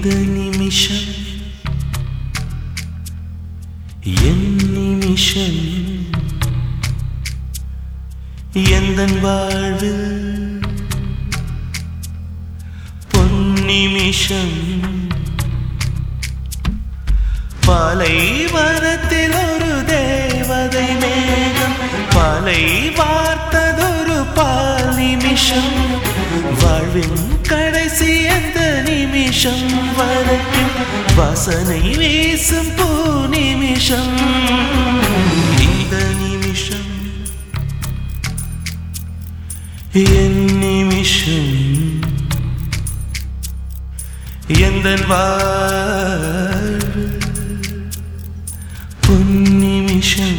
இந்த நிமிஷம் என் நிமிஷம் எந்தன் வாழ்வு பொன்னிமிஷம் பாலைவனத்தில் ஒரு தேவதை மேகம் பாலை வார்த்ததொரு பால் நிமிஷம் வாழ்வின் கடைசி அந்த நிமிஷம் வரைக்கும் வாசனை வீசும் பூ நிமிஷம் இந்த நிமிஷம் என் நிமிஷம் எந்தன் வாழ்வு பொன்னிமிஷம்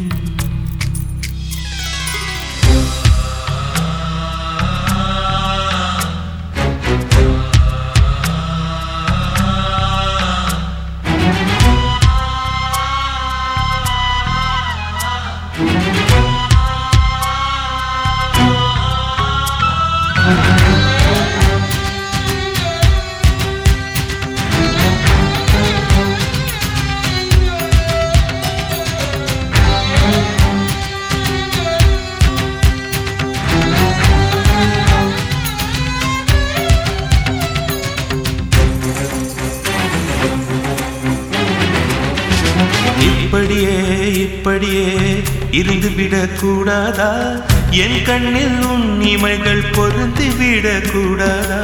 இப்படியே இப்படியே இருந்து விடக்கூடாதா என் கண்ணில் உன் இமைகள் பொருந்து விடக்கூடாதா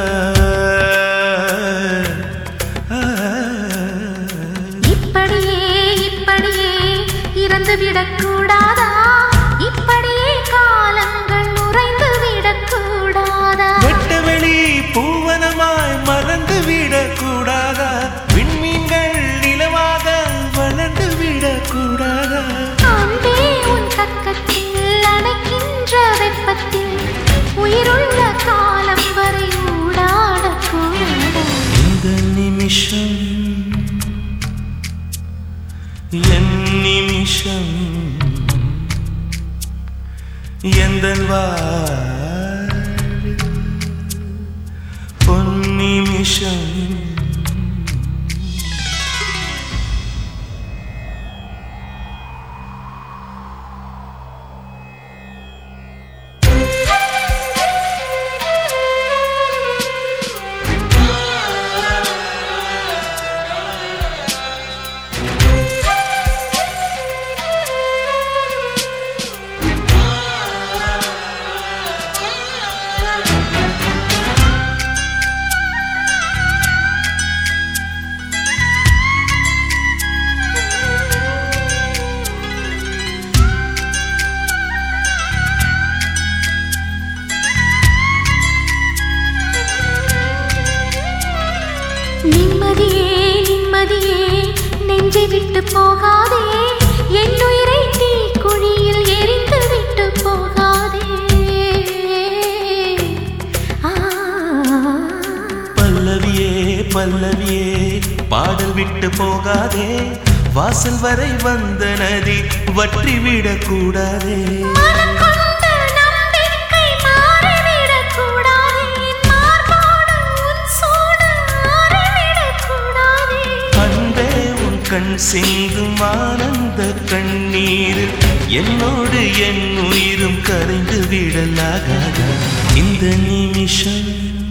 இப்படியே இப்படியே இறந்து விடக்கூடாதா இப்படியே காலங்கள் உறைந்து விடக்கூடாதா வெட்டவெளி பூவனமாய் மறந்து விடக்கூடாதா விண்மீன்கள் நிலவாக வளர்ந்து விடக்கூடாதா அன்பே உன் கக்கத்தில் அணைக்கின்ற வெப்பத்தில் உயிருள்ள காலம் வரை ஊடாடக்கூடாதா இந்த நிமிஷம் என் நிமிஷம் எந்த பொன்னிமிஷம் நிம்மதியே நிம்மதியே நெஞ்சை விட்டு போகாதே என் உயிரை தீ குழியில் எரிந்து விட்டு போகாதே ஆ, பல்லவியே பல்லவியே பாடல் விட்டு போகாதே வாசல் வரை வந்த நதி வற்றி விடக்கூடாதே மனம் கொண்ட நம்பிக்கை மாறிவிடக்கூடாதே. என் மார்போடு உன் சூடு ஆறிவிடக்கூடாதே. அன்பே உன் கண் சிந்தும் ஆனந்த கண்ணீரில் என்னோடு என் உயிரும் கரைந்து விடலாகாதா இந்த நிமிஷம்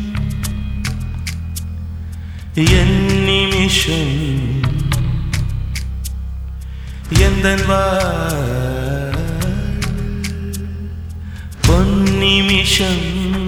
என் நிமிஷம் எந்த பொன்னிமிஷம்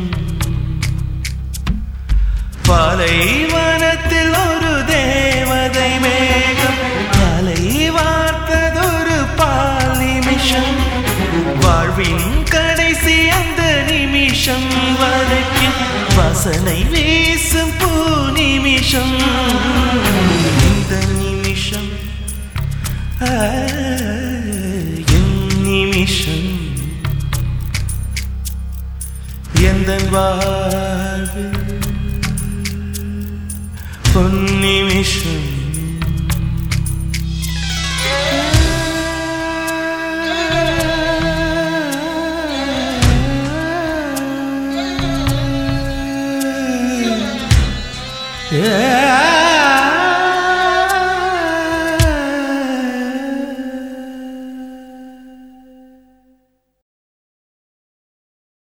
பாலைவனத்தில் ஒரு தேவதை மேகம் காலை வார்த்ததொரு பால் நிமிஷம் வாழ்வின் கடைசி அந்த நிமிஷம் வரைக்கும் வாசனை வீசும் பூ நிமிஷம் இந்த நிமிஷம் ஆ, என் நிமிஷம் எந்த வாழ்வு பொன்னிமிஷம் Yeah.